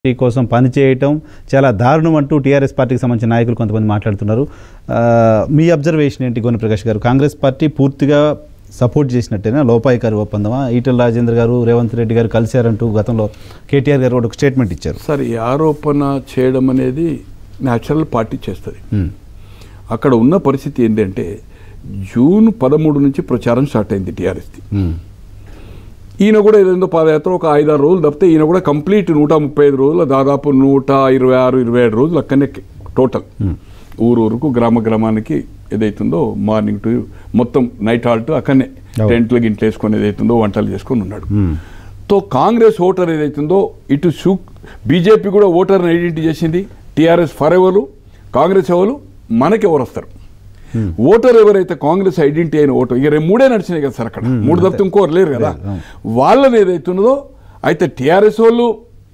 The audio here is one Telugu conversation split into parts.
పార్టీ కోసం పనిచేయటం చాలా దారుణం అంటూ టీఆర్ఎస్ పార్టీకి సంబంధించిన నాయకులు కొంతమంది మాట్లాడుతున్నారు ఆ, మీ అబ్జర్వేషన్ ఏంటి గోని ప్రకాష్ గారు కాంగ్రెస్ పార్టీ పూర్తిగా సపోర్ట్ చేసినట్టేనా లోపాయికారి ఒప్పందమా ఈటల రాజేంద్ర గారు రేవంత్ రెడ్డి గారు కలిశారంటూ గతంలో కేటీఆర్ గారు కూడా ఒక స్టేట్మెంట్ ఇచ్చారు సార్ ఈ ఆరోపణ చేయడం అనేది న్యాచురల్ పార్టీ చేస్తుంది ఉమ్, అక్కడ ఉన్న పరిస్థితి ఏంటంటే జూన్ పదమూడు నుంచి ప్రచారం స్టార్ట్ అయింది టీఆర్ఎస్ది ఉమ్, ఈయన కూడా ఏదో పాదయాత్ర ఒక ఐదారు రోజులు తప్పితే ఈయన కూడా కంప్లీట్ నూట ముప్పై ఐదు రోజులు దాదాపు నూట ఇరవై ఆరు ఇరవై ఏడు రోజులు అక్కడనే టోటల్ ఊరు ఊరుకు గ్రామ గ్రామానికి ఏదైతుందో మార్నింగ్ టు మొత్తం నైట్ హాల్ట్ అక్కడనే అవును. టెంట్లు గింట్లు వేసుకొని ఏదైతుందో వంటలు చేసుకొని ఉన్నాడు ఉమ్, తో కాంగ్రెస్ ఓటర్ ఏదైతుందో ఇటు సు బీజేపీ కూడా ఓటర్ని ఐడెంటిటీ చేసింది టీఆర్ఎస్ ఫర్ ఎవరు కాంగ్రెస్ ఎవరు మనకి ఎవరు వస్తారు ఓటర్ ఎవరైతే కాంగ్రెస్ ఐడెంటిటీ అయిన ఓటర్ ఇక రేపు మూడే నడిచినాయి కదా సార్ అక్కడ మూడు తప్పితే ఇంకోరు లేరు కదా లేరు, అవును. వాళ్ళని ఏదైతున్నదో అయితే టీఆర్ఎస్ వాళ్ళు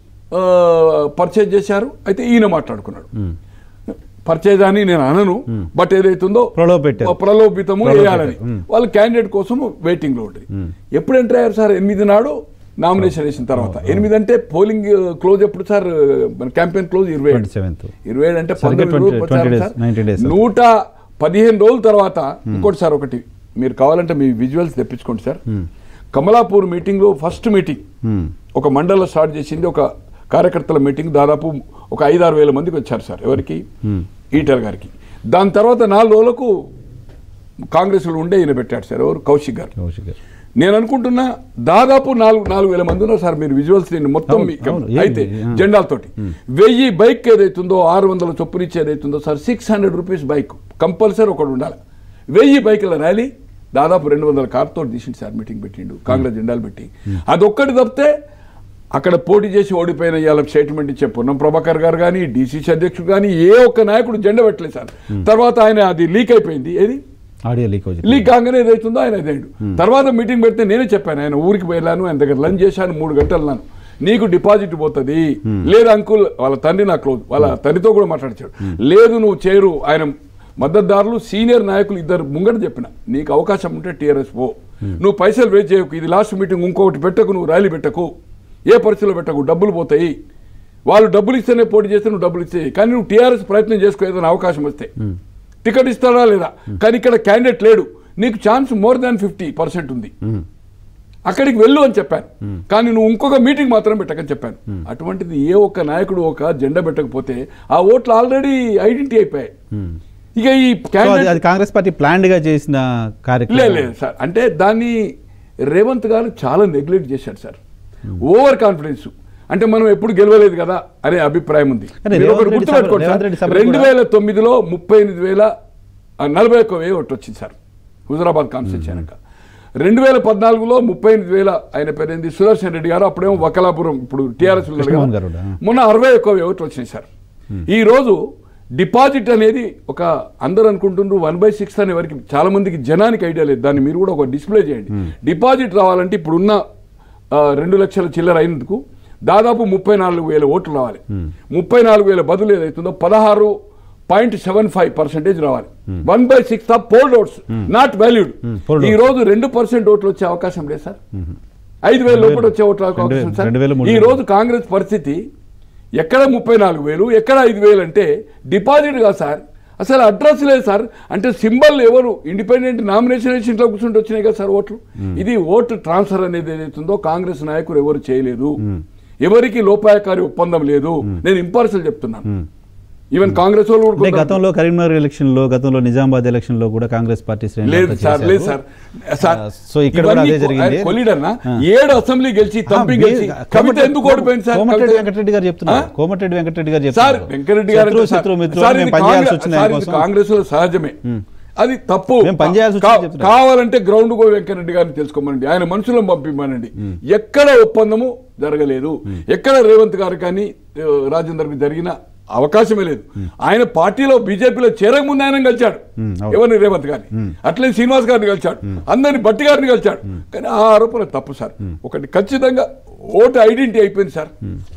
పర్చేజ్ చేశారు అయితే ఈయన మాట్లాడుకున్నాడు ఉమ్. పర్చేజ్ అని నేను అనను బట్ ఏదైతుందో ప్రలోభ పెట్టారు. ప్రలోభితము ప్రలోభ వేయాలని పెట్టారు. మ్మ్. వాళ్ళు క్యాండిడేట్ కోసం వెయిటింగ్ లో ఉంటుంది ఎప్పుడు ఎంటర్ అయ్యారు సార్ ఎనిమిది నాడు నామినేషన్ వేసిన తర్వాత ఎనిమిది అంటే పోలింగ్ క్లోజ్ ఎప్పుడు సార్ మన క్యాంపెయిన్ క్లోజ్ ఇరవై ఏడు 27th. ఇరవై ఏడు అంటే సరిగ్గా పంతొమ్మిది రోజులు 20 ప్రచారం days, సార్. 19 days. నూట పదిహేను రోజుల తర్వాత ఇంకోటి సార్ ఒకటి మీరు కావాలంటే మీ విజువల్స్ తెప్పించుకోండి సార్ కమలాపూర్ మీటింగ్ లో ఫస్ట్ మీటింగ్ ఉమ్, ఒక మండలం స్టార్ట్ చేసింది ఒక కార్యకర్తల మీటింగ్ దాదాపు ఒక ఐదారు వేల మందికి వచ్చారు సార్ ఎవరికి ఈటల్ గారికి దాని తర్వాత నాలుగు రోజులకు కాంగ్రెస్లో ఉండే ఈయన పెట్టాడు సార్ ఎవరు కౌశిక్ గారు కౌశిక్ గారు నేను అనుకుంటున్నా దాదాపు నాలుగు నాలుగు వేల మంది ఉన్నారు సార్ మీరు విజువల్స్ దీన్ని మొత్తం అవును, మీకు అవును. అయితే ఏంది? ఆ. జెండాలతోటి వెయ్యి బైక్ ఏదైతుందో ఆరు వందల చొప్పున ఇచ్చి ఏదైతుందో sir six hundred rupees bike compulsory ఒకటి ఉండాలి వెయ్యి బైకుల ర్యాలీ దాదాపు రెండు వందల కార్తో తీసిండు సార్ మీటింగ్ పెట్టిండు కాంగ్రెస్ జెండాలు పెట్టి అదొక్కటి తప్పితే అక్కడ పోటీ చేసి ఓడిపోయిన ఇవాళ స్టేట్మెంట్ ఇచ్చే పొన్నం ప్రభాకర్ గారు కానీ డీసీసీ అధ్యక్షుడు కానీ ఏ ఒక్క నాయకుడు జెండా పెట్టలేదు సార్ తర్వాత ఆయన అది లీక్ అయిపోయింది ఏది ఆడియో లీక్ అవుతుంది లీక్ కాగానే ఏదైతుందో ఆయన అదేండు తర్వాత మీటింగ్ పెడితే నేనే చెప్పాను ఆయన ఊరికి వెళ్ళాను ఆయన దగ్గర లంచ్ చేశాను మూడు గంటలు నాను నీకు డిపాజిట్ పోతుంది లేదు అంకుల్ వాళ్ళ తండ్రి నా క్లోజ్ వాళ్ళ తండ్రితో కూడా మాట్లాడించాడు లేదు నువ్వు చేరు ఆయన మద్దతుదారులు సీనియర్ నాయకులు ఇద్దరు ముంగట చెప్పిన నీకు అవకాశం ఉంటే టీఆర్ఎస్ పో నువ్వు పైసలు వేస్ట్ చేయకు ఇది లాస్ట్ మీటింగ్ ఇంకొకటి పెట్టకు నువ్వు ర్యాలీ పెట్టకు ఏ పరిస్థితిలో పెట్టకు డబ్బులు పోతాయి వాళ్ళు డబ్బులు ఇస్తేనే పోటీ చేస్తే నువ్వు డబ్బులు ఇస్తే కానీ నువ్వు టీఆర్ఎస్ ప్రయత్నం చేసుకో ఏదైనా అవకాశం వస్తే టికెట్ ఇస్తాడా లేదా కానీ ఇక్కడ క్యాండిడేట్ లేడు నీకు chance more than fifty percent ఉంది ఉమ్, అక్కడికి వెళ్ళు అని చెప్పాను కానీ నువ్వు ఇంకొక మీటింగ్ మాత్రం పెట్టకని చెప్పాను అటువంటిది ఏ ఒక్క నాయకుడు ఒక జెండా పెట్టకపోతే ఆ ఓట్లు ఆల్రెడీ ఐడెంటిటీ అయిపోయాయి ఉమ్. ఇక ఈ సో అది క్యాండిడేట్ అది కాంగ్రెస్ పార్టీ ప్లాన్డ్ గా చేసిన లేదు కార్యక్రమం లేదు సార్ అంటే దాన్ని రేవంత్ గారు చాలా నెగ్లెక్ట్ చేశాడు సార్ ఓవర్ కాన్ఫిడెన్స్ అంటే మనం ఎప్పుడు గెలవలేదు కదా అనే అభిప్రాయం ఉంది కానీ మీరు ఒకటి రేవంత్ రెడ్డి గుర్తుపెట్టుకోండి సభ- సార్. రేవంత్ రెడ్డి సభ రెండు కూడా- వేల తొమ్మిదిలో ముప్పై ఎనిమిది వేల ఆ, నలభై ఒక్క వేలు ఒకటి వచ్చింది సార్ హుజరాబాద్ కాన్స్టిట్యూన్సీ అయినాక రెండు వేల పద్నాలుగులో ముప్పై ఎనిమిది వేల ఆయన పేరేంది సుదర్శన్ రెడ్డి గారు అప్పుడేమో వకలాపురం ఇప్పుడు టీఆర్ఎస్ కృష్ణమోహన్ గారు కూడా. మొన్న అరవై ఒక్క ఒకటి వచ్చినాయి సార్ ఈ రోజు డిపాజిట్ అనేది ఒక అందరూ అనుకుంటున్నారు వన్ బై సిక్స్ అనే వరకు చాలా మందికి జనానికి ఐడియా లేదు దాన్ని మీరు కూడా ఒక డిస్ప్లే చేయండి డిపాజిట్ రావాలంటే ఇప్పుడున్న ఆ, రెండు లక్షల చిల్లర అయినందుకు దాదాపు ముప్పై నాలుగు వేల ఓట్లు రావాలి ముప్పై నాలుగు వేల బదులు ఏదైతుందో పదహారు పాయింట్ సెవెన్ ఫైవ్ పర్సెంటేజ్ రావాలి one by six of polled votes not valued polled ఈ రోజు రెండు పర్సెంట్ ఓట్లు వచ్చే అవకాశం లేదు సార్ ఐదు వేల లోపల వచ్చే ఓట్ల అవకాశం రెండు సార్ వేల, మూడు ఈ వేలు. రోజు కాంగ్రెస్ పరిస్థితి ఎక్కడ ముప్పై నాలుగు వేలు ఎక్కడ ఐదు వేలు అంటే డిపాజిట్ కాదు సార్ అసలు అడ్రస్ లేదు సార్ అంటే సింబల్ ఎవరు ఇండిపెండెంట్ నామినేషన్ వేసి ఇంట్లో కూర్చుంటే వచ్చినాయి కదా సార్ ఓట్లు ఇది ఓటు ట్రాన్స్ఫర్ అనేది ఏదైతుందో కాంగ్రెస్ నాయకులు ఎవరు చేయలేదు ఎవరికి లోపాయకారి ఒప్పందం లేదు నేను ఇంపార్సల్ చెప్తున్నాను ఈవెన్ కాంగ్రెస్ వాళ్ళు అంటే కూడా గతంలో కరీంనగర్ ఎలక్షన్ లో గతంలో నిజామాబాద్ ఎలక్షన్ లో కూడా కాంగ్రెస్ పార్టీ శ్రేణులు లేదు అంతా సార్ లేదు చేశారు. సార్ సార్ ఆ, సో ఇక్కడ కూడా ఇవన్నీ అదే జరిగింది. కొలిడన్నా ఆ. ఏడు అసెంబ్లీ గెలిచి తంపి ఆ, గెలిచి వే- కవిత ఎందుకు ఓడిపోయింది సార్ కోమటిరెడ్డి కవిత- వెంకటరెడ్డి గారు చెప్తున్నారు ఆ? కోమటిరెడ్డి వెంకటరెడ్డి గారు సార్ చెప్తున్నారు వెంకరెడ్డి గారు శత్రు అంటే సార్- శత్రు మిత్రులు సార్ మేము ఇది పనిచేయాల్సి కాంగ్రెస్- వచ్చింది సార్ ఆయన ఇది కోసం కాంగ్రెస్ లో సహజమే అది తప్పు మేము పనిచేయాల్సి కా- వచ్చింది చెప్తున్నారు. కావాలంటే గ్రౌండ్ గో వెంకరెడ్డి గారిని తెలుసుకోమనండి ఆయన మనుషులను పంపిమ్మనండి ఎక్కడ ఒప్పందము జరగలేదు ఎక్కడ రేవంత్ గారు కానీ ఆ, రాజేందర్కి జరిగిన అవకాశమే లేదు ఆయన పార్టీలో బీజేపీలో చేరక ముందు ఆయన కలిచాడు ఉమ్, అవును. ఎవరిని రేవంత్ గారిని అట్లే శ్రీనివాస్ గారిని కలిచాడు అందరిని బట్టి గారిని కలిచాడు కానీ ఆ ఆరోపణ తప్పు సార్ ఒకటి ఖచ్చితంగా ఓటు ఐడెంటిటీ అయిపోయింది సార్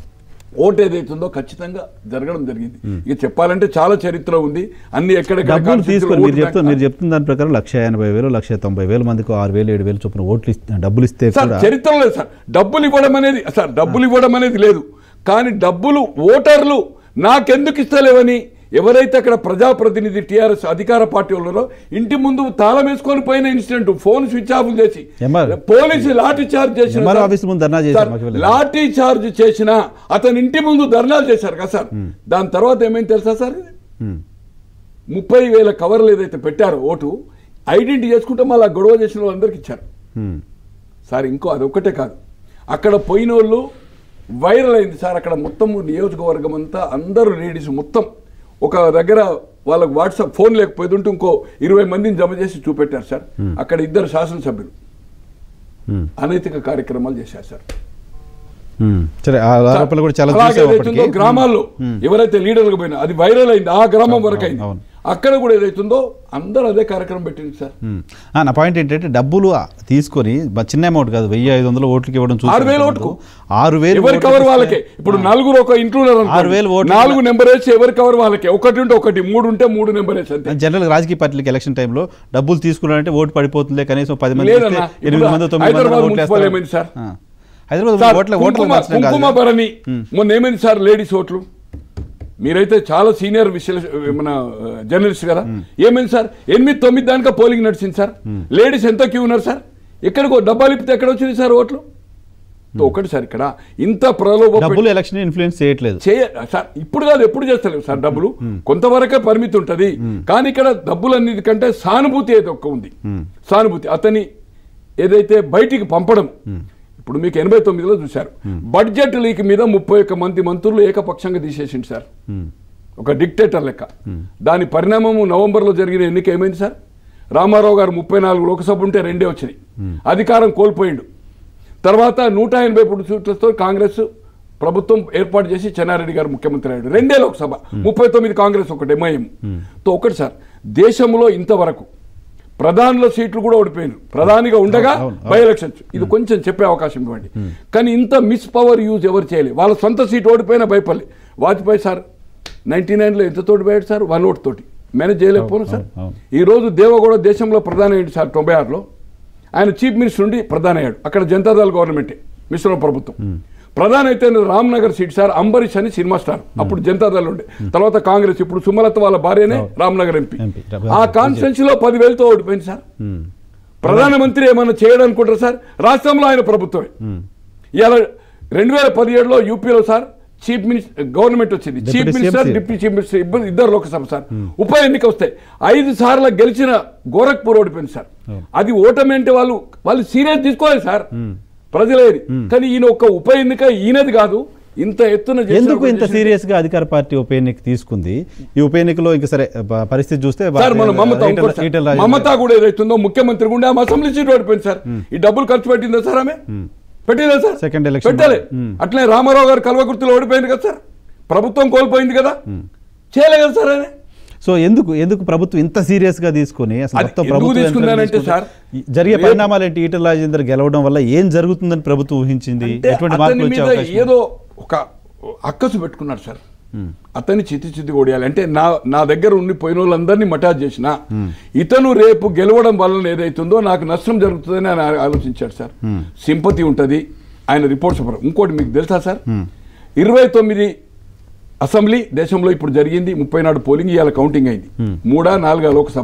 ఓటు ఏదైతుందో ఖచ్చితంగా జరగడం జరిగింది ఇక చెప్పాలంటే చాలా చరిత్ర ఉంది అన్ని ఎక్కడెక్కడ డబ్బులు constituency తీసుకొని లో మీరు ఓటు చెప్తున్న బ్యాంక్- మీరు చెప్తున్న దాని ప్రకారం లక్ష ఎనభై వేలు లక్ష తొంభై వేల మందికి ఆరు వేలు ఏడు వేలు చొప్పున ఓట్లు ఇస్తే డబ్బులు ఇస్తే సార్ కూడా చరిత్ర లేదు సార్ డబ్బులు ఇవ్వడం అనేది సార్ డబ్బులు ఇవ్వడం అనేది లేదు కానీ డబ్బులు ఓటర్లు నాకెందుకు ఇస్తలేవని ఎవరైతే అక్కడ ప్రజాప్రతినిధి టీఆర్ఎస్ అధికార పార్టీ ఉన్నారో ఇంటి ముందు తాళం వేసుకొని పోయిన ఇన్సిడెంట్ ఫోన్ స్విచ్ ఆఫ్ చేసి ఎంఆర్ పోలీసు లాఠీ చార్జ్ చేసిన ఎంఆర్ఓ సార్. ఆఫీస్ ముందు ధర్నా చేశారు సార్, మాకు వెళ్ళలేదు. లాఠీ చార్జ్ చేసిన అతని ఇంటి ముందు ధర్నాలు చేశారు కదా సార్ దాని తర్వాత ఏమైంది తెలుసా సార్ ఉమ్. ముప్పై వేల కవర్లు ఏదైతే పెట్టారో ఓటు ఐడెంటిటీ చేసుకుంటే మళ్ళీ గొడవ చేసిన వాళ్ళందరికీ ఇచ్చారు ఉమ్. సార్ ఇంకో అదొక్కటే కాదు అక్కడ పోయిన వాళ్ళు వైరల్ అయింది సార్ అక్కడ మొత్తం నియోజకవర్గం అంతా అందరూ లేడీస్ మొత్తం ఒక దగ్గర వాళ్ళకి వాట్సాప్ ఫోన్ లేకపోతే ఉంటే ఇంకో ఇరవై మందిని జమ చేసి చూపెట్టారు సార్ అక్కడ ఇద్దరు శాసనసభ్యులు ఉమ్. అనైతిక కార్యక్రమాలు చేశారు సార్ ఉమ్. సరే ఆ ఆరోపణలు కూడా చాలా అలాగే చూసాం ఏదైతుందో అప్పటికి. గ్రామాల్లో ఎవరైతే లీడర్లకు పోయినా అది వైరల్ అయింది ఆ గ్రామం వరకు అయింది అవును. అక్కడ కూడా ఏదైతుందో అందరూ అదే కార్యక్రమం పెట్టింది సార్ ఉమ్. ఆ, నా పాయింట్ ఏంటంటే డబ్బులు తీసుకొని బ- చిన్న అమౌంట్ కాదు వెయ్యి ఐదు వందలు ఓట్లకి ఇవ్వడం చూసాం ఆరు వేలు అంతకుముందు. ఓటుకు. ఆరు వేలు ఎవరి ఓట్లకి కవర్ ఇస్తే- వాళ్ళకే ఇప్పుడు నలుగురు ఒక ఇంట్లో ఉన్నారు అనుకోండి. ఆరు వేలు ఓట్లు నాలుగు నెంబర్ వేసి ఎవరి కవర్ వాళ్ళకే ఒకటి ఉంటే ఒకటి మూడు ఉంటే మూడు నెంబర్ వేసి అంతే జనరల్ రాజకీయ పార్టీలకు ఎలక్షన్ టైంలో డబ్బులు తీసుకున్నారంటే ఓటు పడిపోతుంది కనీసం పది మంది లేదన్నా. ఇస్తే ఎనిమిది ఇప్పుడు మంది తొమ్మిది మంది హైదరాబాద్ ఓట్లు మున్సిపల్ వేస్తారు. ఏమైంది సార్? ఆ. హైదరాబాద్ సార్, ఓట్ల ఓట్ల కుంకుమ మార్చడం కాదు. కుంకుమ భరణి మొన్న ఏమైంది సార్ లేడీస్ ఓట్లు మీరైతే చాలా సీనియర్ విశ్లేష మన జర్నలిస్ట్ కదా ఏమైంది సార్ ఎనిమిది తొమ్మిది దానికా పోలింగ్ నడిచింది సార్ లేడీస్ ఎంత క్యూ ఉన్నారు సార్ ఎక్కడికో డబ్బాలు ఇప్పితే ఎక్కడ వచ్చింది సార్ ఓట్లు తో ఒకటి సార్ ఇక్కడ ఇంత ప్రలోభ డబ్బులు ఎలక్షన్ ఇన్ఫ్లుయెన్స్ చేయట్లేదు చేయ సార్ ఇప్పుడు కాదు ఎప్పుడు చేస్తలేవు సార్ డబ్బులు కొంతవరకే పరిమితి ఉంటది కానీ ఇక్కడ డబ్బులు అన్నిటికంటే సానుభూతి ఏదో ఒక్క ఉంది సానుభూతి అతని ఏదైతే బయటికి పంపడం ఇప్పుడు మీకు ఎనభై తొమ్మిదిలో చూశారు బడ్జెట్ లీక్ మీద ముప్పై ఒక్క మంది మంత్రులు ఏకపక్షంగా తీసేసింది సార్ ఉమ్. ఒక డిక్టేటర్ లెక్క దాని పరిణామము నవంబర్లో జరిగిన ఎన్నిక ఏమైంది సార్ రామారావు గారు ముప్పై నాలుగు లోక్సభ ఉంటే రెండే వచ్చినాయి అధికారం కోల్పోయిండు తర్వాత నూట ఎనభై మూడు సీట్లతో కాంగ్రెస్ ప్రభుత్వం ఏర్పాటు చేసి చెన్నారెడ్డి గారు ముఖ్యమంత్రి అయ్యాడు రెండే లోక్సభ ముప్పై తొమ్మిది కాంగ్రెస్ ఒకటి ఎంఐఎం తో ఒకటి సార్ దేశంలో ఇంతవరకు ప్రధానుల సీట్లు కూడా ఓడిపోయారు ప్రధానిగా ఉండగా అవును, అవును. బై ఎలక్షన్స్ ఇది కొంచెం చెప్పే అవకాశం ఇవ్వండి కానీ ఇంత మిస్ పవర్ యూజ్ ఎవరు చేయలేదు వాళ్ళ సొంత సీట్ ఓడిపోయినా భయపడలే వాజ్పేయి సార్ నైన్టీ నైన్లో ఎంత తోటి పోయాడు సార్ వన్ ఓట్ తోటి మేనేజ్ చేయలేకపోను సార్ అవును, అవును. ఈ రోజు దేవగౌడ దేశంలో ప్రధాని అయ్యాడు సార్ తొంభై ఆరులో ఆయన చీఫ్ మినిస్టర్ నుండి ప్రధాని అయ్యాడు అక్కడ జనతాదళ గవర్నమెంటే మిశ్రమ ప్రభుత్వం ప్రధాని అయితే రామ్నగర్ సీట్ సార్ అంబరీష్ అని సినిమా స్టార్ అప్పుడు జనతాదళ ఉండే తర్వాత కాంగ్రెస్ ఇప్పుడు సుమలత వాళ్ళ భార్యనే రామ్నగర్ ఎంపీ ఎంపీ. ఆ కాన్స్టిట్యున్సీ లో పదివేలతో ఓడిపోయింది సార్ ఉమ్. ప్రధానమంత్రి ఏమన్నా చేయడానుకుంటారు సార్ రాష్ట్రంలో ఆయన ప్రభుత్వమే ఉమ్. ఇవాళ రెండు వేల పదిహేడులో యూపీలో సార్ చీఫ్ మినిస్టర్ గవర్నమెంట్ వచ్చింది chief Deputy minister CM. Deputy chief minister ఇద్దరు ఇద్దరు లోక్సభ సార్ ఉప ఎన్నిక వస్తాయి ఐదు సార్లు గెలిచిన గోరఖ్పూర్ ఓడిపోయింది సార్ అది ఓటమి అంటే వాళ్ళు వాళ్ళు సీరియస్ తీసుకోలేదు సార్ ప్రజలేది కానీ ఈయన ఒక ఉప ఎన్నిక ఈయనది కాదు ఇంత ఎత్తున చేసిన ఎందుకు ఇంత చేసిన- సీరియస్ గా అధికార పార్టీ ఉప ఎన్నిక తీసుకుంది ఈ ఉప ఎన్నికలో ఇంకా సరే ప- పరిస్థితి చూస్తే సార్ మన మమత ఈటెల- ఇంకోటి సార్. ఈటెల రాజేందర్- మమత కూడా ఏదైతుందో ముఖ్యమంత్రి గుండా ఆమె అసెంబ్లీ సీట్ ఓడిపోయింది సార్ ఈ డబ్బులు ఖర్చు పెట్టిందా సార్ ఆమె పెట్టిందా సార్ Second election. పెట్టలే మ్మ్. అట్లే రామారావు గారు కల్వకుర్తిలో ఓడిపోయింది కదా సార్ ప్రభుత్వం కోల్పోయింది కదా చేయలే కదా సార్ ఆయన సో ఎందుకు ఎందుకు ప్రభుత్వం ఇంత సీరియస్ గా తీసుకొని అసలు అది మొత్తం ఎందుకు ప్రభుత్వం తీసుకుందానంటే యంత్రాంగం సార్, తీసుకుంటే ఈ జరిగే రేపు- పరిణామాలు ఏంటి ఈటల రాజేందర్ గెలవడం వల్ల ఏం జరుగుతుందని ప్రభుత్వం ఊహించింది అంటే ఎటువంటి అతని మార్పులు వచ్చే మీద అవకాశం ఉంది? ఏదో ఒక అక్కసు పెట్టుకున్నాడు సార్ అతన్ని చిత్తి చిత్తి కొడియాలి అంటే నా నా దగ్గర ఉండి పోయిన వాళ్ళందరినీ మటాజ్ చేసిన ఇతను రేపు గెలవడం వలన ఏదైతుందో నాకు నష్టం జరుగుతుందని ఆయన ఆ- ఆలోచించాడు సార్ సింపతి ఉంటుంది ఆయన రిపోర్ట్స్ ఇంకోటి మీకు తెలుసా సార్ ఇరవై తొమ్మిది అసెంబ్లీ దేశంలో ఇప్పుడు జరిగింది ముప్పై నాడు పోలింగ్ ఇవాళ కౌంటింగ్ అయింది మూడా నాలుగా లోక్సభ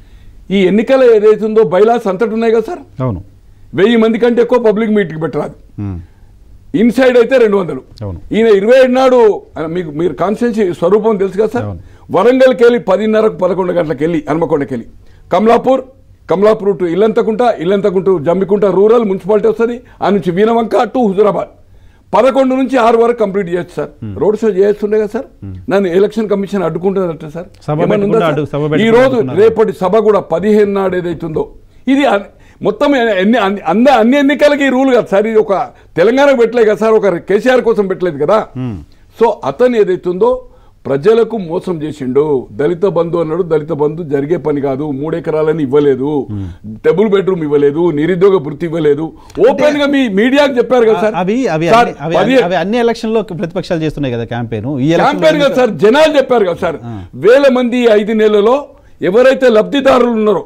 ఈ ఎన్నికల ఏదైతుందో బైలాస్ అంతటి ఉన్నాయి కదా సార్ అవును వెయ్యి మంది కంటే ఎక్కువ పబ్లిక్ మీటింగ్ పెట్టరాదు ఉమ్. ఇన్సైడ్ అయితే రెండు వందలు అవును. ఈయన ఇరవై ఏడు నాడు ఆ, మీకు మీరు కాన్స్టిట్యున్సీ స్వరూపం తెలుసు కదా సార్ అవును. వరంగల్కి వెళ్ళి పదిన్నరకు పదకొండు గంటలకు వెళ్ళి హనుమకొండకి వెళ్ళి Kamalapur Kamalapur to Illanthakunta Illanthakunta Jammikunta rural municipality వస్తుంది ఆ నుంచి వీనవంక టు హుజురాబాద్ పదకొండు నుంచి ఆరు వరకు కంప్లీట్ చేయొచ్చు సార్ రోడ్ షో చేస్తుండే కదా సార్ నన్ను ఎలక్షన్ కమిషన్ అడ్డుకుంటున్నట్ట సార్ సభ ఏమన్నా ఉందా పెట్టకుండా సార్? అడ్డు- సభ ఈ పెట్టకుండా రోజు అడ్డుకున్నారు. రేపటి సభ కూడా పదిహేను నాడు ఏదైతుందో ఇది అన్- మొత్తం ఎన్ని అన్ని అంద అన్ని ఎన్నికలకి ఈ రూల్ కదా సార్ ఇది ఒక తెలంగాణకు పెట్టలేదు కదా సార్ ఒక కేసీఆర్ కోసం పెట్టలేదు కదా సో అతను ఏదైతుందో ప్రజలకు మోసం చేసిండు దళిత బంధు అన్నాడు దళిత బంధు జరిగే పని కాదు మూడెకరాలని ఇవ్వలేదు డబుల్ బెడ్రూమ్ ఇవ్వలేదు నిరుద్యోగ వృత్తి ఇవ్వలేదు ఓపెన్ గా మీ మీడియాకి చెప్పారు కదా సార్ అవి అవి సార్, అన్ని- అవి పదిహే- అవి అన్ని ఎలక్షన్ లో ప్రతిపక్షాలు చేస్తున్నాయి కదా క్యాంపెయిన్ ఈ క్యాంపెయిన్ ఎలక్షన్ కదా సార్ జనాలు చెప్పారు కదా సార్ వేల మంది ఈ ఐదు నెలలలో ఎవరైతే లబ్ధిదారులు ఉన్నారో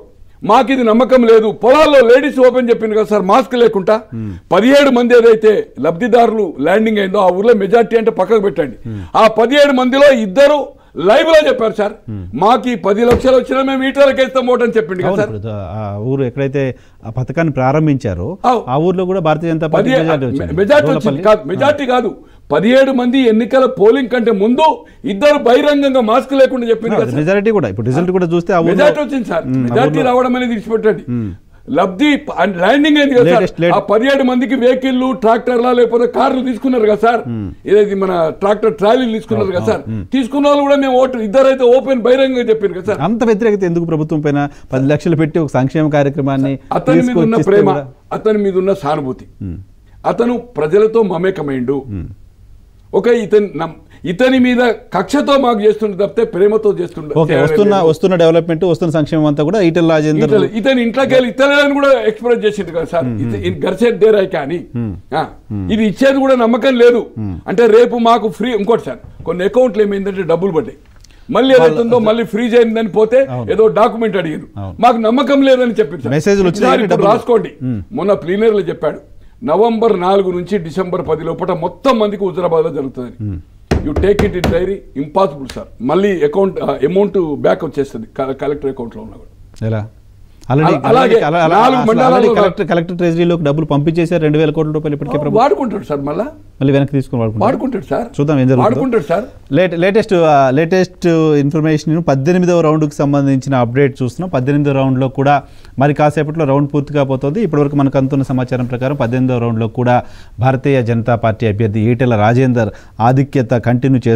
మాకు ఇది నమ్మకం లేదు పొలాల్లో లేడీస్ ఓపెన్ చెప్పింది కదా సార్ మాస్క్ లేకుండా పదిహేడు మంది ఏదైతే లబ్ధిదారులు ల్యాండింగ్ అయిందో ఆ ఊర్లో మెజార్టీ అంటే పక్కకు పెట్టండి ఆ పదిహేడు మందిలో ఇద్దరు లైవ్ లో చెప్పారు సార్ మాకు ఈ పది లక్షలు వచ్చినా మేము ఈటలకి వేస్తాం ఓటు అని చెప్పింది కదా అవును సార్ ఇప్పుడు ఆ ఊరు ఎక్కడైతే ఆ పథకాన్ని ప్రారంభించారో అవు. ఆ ఊర్లో కూడా భారతీయ జనతా పార్టీ పదిహే- మెజారిటీ వచ్చింది మెజార్టీ వచ్చింది రోలపల్లి. కాదు మెజార్టీ కాదు పదిహేడు మంది ఎన్నికల పోలింగ్ కంటే ముందు ఇద్దరు బహిరంగంగా మాస్క్ లేకుండా చెప్పింది కదా సార్. మెజారిటీ కూడా ఇప్పుడు రిజల్ట్ కూడా చూస్తే ఆ ఊర్లో మెజార్టీ వచ్చింది సార్ మెజార్టీ రావడం అనేది విడిచిపెట్టండి లబ్ధి ప- ల్యాండింగ్ అయింది కదా Latest- సార్ late- ఆ పదిహేడు మందికి వెహికల్ ట్రాక్టర్లా లేకపోతే కార్లు తీసుకున్నారు కదా సార్ ఏదైతే మన ట్రాక్టర్ ట్రాలీలు తీసుకున్నారు కదా సార్ తీసుకున్న వాళ్ళు కూడా మేము ఓటు ఇద్దరైతే ఓపెన్ బహిరంగంగా చెప్పారు కదా సార్ అంత వ్యతిరేకత ఎందుకు ప్రభుత్వం పైన పది లక్షలు పెట్టి ఒక సంక్షేమ కార్యక్రమాన్ని అతని మీద ఉన్న తీసుకొచ్చిస్తే ప్రేమ కూడా- అతని మీద ఉన్న సానుభూతి అతను ప్రజలతో మమేకమైండు ఒక ఇతని నమ్- ఇతని మీద కక్షతో మాకు చేస్తుండే తప్పితే ప్రేమతో చేస్తుండే ఓకే వస్తున్న వస్తున్న డెవలప్మెంట్ వస్తున్న సంక్షేమం అంతా కూడా ఈటెల రాజేందర్ ఇతను- ఇతను ఇంట్లోకి వెళ్ళి ఇతరులను కూడా ఎక్స్ప్రెస్ చేసింది కదా సార్ గర్సెట్ డేరాయ్ కానీ ఆ, ఇది ఇచ్చేది కూడా నమ్మకం లేదు అంటే రేపు మాకు ఫ్రీ ఇంకోటి సార్ కొన్ని అకౌంట్లు ఏమైందంటే డబ్బులు పడ్డాయి మళ్ళీ ఏదైతుందో మళ్ళీ ఫ్రీజ్ అయిందని పోతే ఏదో డాక్యుమెంట్ అడిగారు మాకు నమ్మకం లేదని చెప్పింది సార్. మెసేజ్లు వచ్చినాయి ఈసారి ఇప్పుడు డబ్బులు- రాసుకోండి మొన్న ప్లీనరీలో చెప్పాడు నవంబర్ నాలుగు నుంచి డిసెంబర్ పది లోపల మొత్తం మందికి హుజరాబాద్ లో జరుగుతుంది you take it it diary impossible sir మళ్ళీ అకౌంట్ అమౌంట్ బ్యాక్ వచ్చేస్తుంది కలెక్టర్ అకౌంట్ లో ఉన్నా కూడా ఎలా ఆల్రెడీ అలా- అలాగే అలా- అలా- నాలుగు అసలు మండలాల్లో ఆల్రెడీ కలెక్టర్ కలెక్టర్ ట్రెజరీలోకి డబ్బులు పంపించేశారు రెండు వేల కోట్ల రూపాయలు ఇప్పటికే ప్రభుత్వం వాడుకుంటాడు సార్ మళ్ళా మళ్ళీ వెనక్కి తీసుకుని వాడుకుంటారు వాడుకుంటాడు సార్ చూద్దాం ఏం జరుగుతుందో. వాడుకుంటాడు సార్ లేట లేటెస్ట్ ఆ, లేటెస్ట్ ఇన్ఫర్మేషన్ పద్దెనిమిదవ రౌండ్కి సంబంధించిన అప్డేట్ చూస్తున్నాం పద్దెనిమిదవ రౌండ్లో కూడా మరి కాసేపట్లో రౌండ్ పూర్తిగా పోతుంది ఇప్పటివరకు మనకు అందుతున్న సమాచారం ప్రకారం పద్దెనిమిదవ రౌండ్లో కూడా భారతీయ జనతా పార్టీ అభ్యర్థి ఈటెల రాజేందర్ ఆధిక్యత కంటిన్యూ